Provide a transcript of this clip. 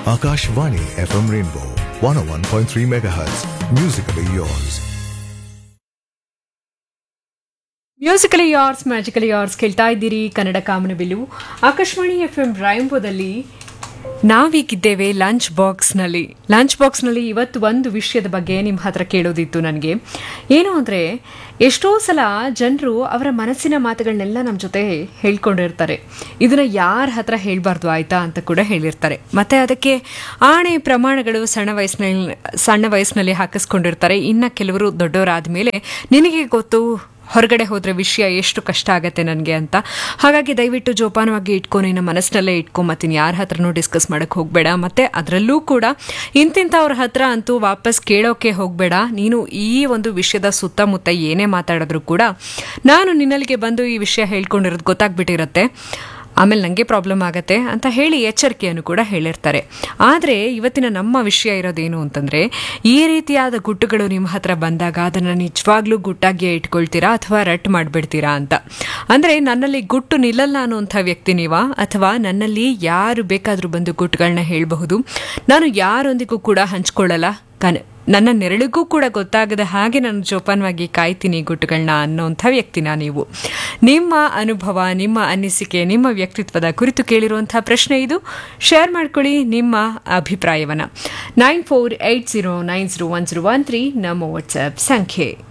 Akashvani FM Rainbow 101.3 MHz. Musically yours. Musically yours magically yours ಕೇಳ್ತಾ ಇದ್ದೀರಿ ಕನ್ನಡ ಕಾಮನಬಿಲ್ಲು Akashvani F M ರಾಯಂಪುರದಲ್ಲಿ ನಾವೀಗಿದ್ದೇವೆ ಲಂಚ್ ಬಾಕ್ಸ್ನಲ್ಲಿ ಲಂಚ್ ಬಾಕ್ಸ್ನಲ್ಲಿ ಇವತ್ತು ಒಂದು ವಿಷಯದ ಬಗ್ಗೆ ನಿಮ್ಮ ಹತ್ರ ಕೇಳೋದಿತ್ತು ನನಗೆ ಏನು ಅಂದರೆ ಎಷ್ಟೋ ಸಲ ಜನರು ಅವರ ಮನಸ್ಸಿನ ಮಾತುಗಳನ್ನೆಲ್ಲ ನಮ್ಮ ಜೊತೆ ಹೇಳ್ಕೊಂಡಿರ್ತಾರೆ ಇದನ್ನು ಯಾರ ಹತ್ರ ಹೇಳಬಾರ್ದು ಆಯ್ತಾ ಅಂತ ಕೂಡ ಹೇಳಿರ್ತಾರೆ ಮತ್ತು ಅದಕ್ಕೆ ಆಣೆ ಪ್ರಮಾಣಗಳು ಸಣ್ಣ ವಯಸ್ಸಿನಲ್ಲಿ ಸಣ್ಣ ವಯಸ್ಸಿನಲ್ಲಿ ಹಾಕಿಸ್ಕೊಂಡಿರ್ತಾರೆ ಇನ್ನು ಕೆಲವರು ದೊಡ್ಡವರಾದ ಮೇಲೆ ನಿನಗೆ ಗೊತ್ತು ಹೊರಗಡೆ ಹೋದರೆ ವಿಷಯ ಎಷ್ಟು ಕಷ್ಟ ಆಗತ್ತೆ ನನಗೆ ಅಂತ ಹಾಗಾಗಿ ದಯವಿಟ್ಟು ಜೋಪಾನವಾಗಿ ಇಟ್ಕೊ ನಿನ್ನ ಮನಸ್ಸಿನಲ್ಲೇ ಇಟ್ಕೊ ಮತ್ತಿನ್ ಯಾರ ಹತ್ರನೂ ಡಿಸ್ಕಸ್ ಮಾಡೋಕ್ಕೆ ಹೋಗಬೇಡ ಮತ್ತು ಅದರಲ್ಲೂ ಕೂಡ ಇಂತಿಂಥವ್ರ ಹತ್ರ ಅಂತೂ ವಾಪಸ್ ಕೇಳೋಕೆ ಹೋಗಬೇಡ ನೀನು ಈ ಒಂದು ವಿಷಯದ ಸುತ್ತಮುತ್ತ ಏನೇ ಮಾತಾಡಿದ್ರು ಕೂಡ ನಾನು ನಿನ್ನಲ್ಲಿಗೆ ಬಂದು ಈ ವಿಷಯ ಹೇಳ್ಕೊಂಡಿರೋದು ಗೊತ್ತಾಗ್ಬಿಟ್ಟಿರತ್ತೆ ಆಮೇಲೆ ನನಗೆ ಪ್ರಾಬ್ಲಮ್ ಆಗತ್ತೆ ಅಂತ ಹೇಳಿ ಎಚ್ಚರಿಕೆಯನ್ನು ಕೂಡ ಹೇಳಿರ್ತಾರೆ ಆದರೆ ಇವತ್ತಿನ ನಮ್ಮ ವಿಷಯ ಇರೋದೇನು ಅಂತಂದರೆ ಈ ರೀತಿಯಾದ ಗುಟ್ಟುಗಳು ನಿಮ್ಮ ಹತ್ರ ಬಂದಾಗ ಅದನ್ನು ನಿಜವಾಗ್ಲೂ ಗುಟ್ಟಾಗಿಯೇ ಇಟ್ಕೊಳ್ತೀರಾ ಅಥವಾ ರಟ್ ಮಾಡಿಬಿಡ್ತೀರಾ ಅಂತ ಅಂದರೆ ನನ್ನಲ್ಲಿ ಗುಟ್ಟು ನಿಲ್ಲಲ್ಲ ಅನ್ನುವಂಥ ವ್ಯಕ್ತಿ ನೀವಾ ಅಥವಾ ನನ್ನಲ್ಲಿ ಯಾರು ಬೇಕಾದರೂ ಬಂದು ಗುಟ್ಟುಗಳನ್ನ ಹೇಳಬಹುದು ನಾನು ಯಾರೊಂದಿಗೂ ಕೂಡ ಹಂಚ್ಕೊಳ್ಳಲ್ಲ ಕನ್ ನನ್ನ ನೆರಳಿಗೂ ಕೂಡ ಗೊತ್ತಾಗದ ಹಾಗೆ ನಾನು ಜೋಪಾನವಾಗಿ ಕಾಯ್ತೀನಿ ಗುಟ್ಟುಗಳನ್ನ ಅನ್ನೋಂಥ ವ್ಯಕ್ತಿನ ನೀವು ನಿಮ್ಮ ಅನುಭವ ನಿಮ್ಮ ಅನಿಸಿಕೆ ನಿಮ್ಮ ವ್ಯಕ್ತಿತ್ವದ ಕುರಿತು ಕೇಳಿರುವಂಥ ಪ್ರಶ್ನೆ ಇದು ಶೇರ್ ಮಾಡ್ಕೊಳ್ಳಿ ನಿಮ್ಮ ಅಭಿಪ್ರಾಯವನ್ನ nine four eight zero nine zero one zero one three ನಮ್ಮ ವಾಟ್ಸ್ಆ್ಯಪ್ ಸಂಖ್ಯೆ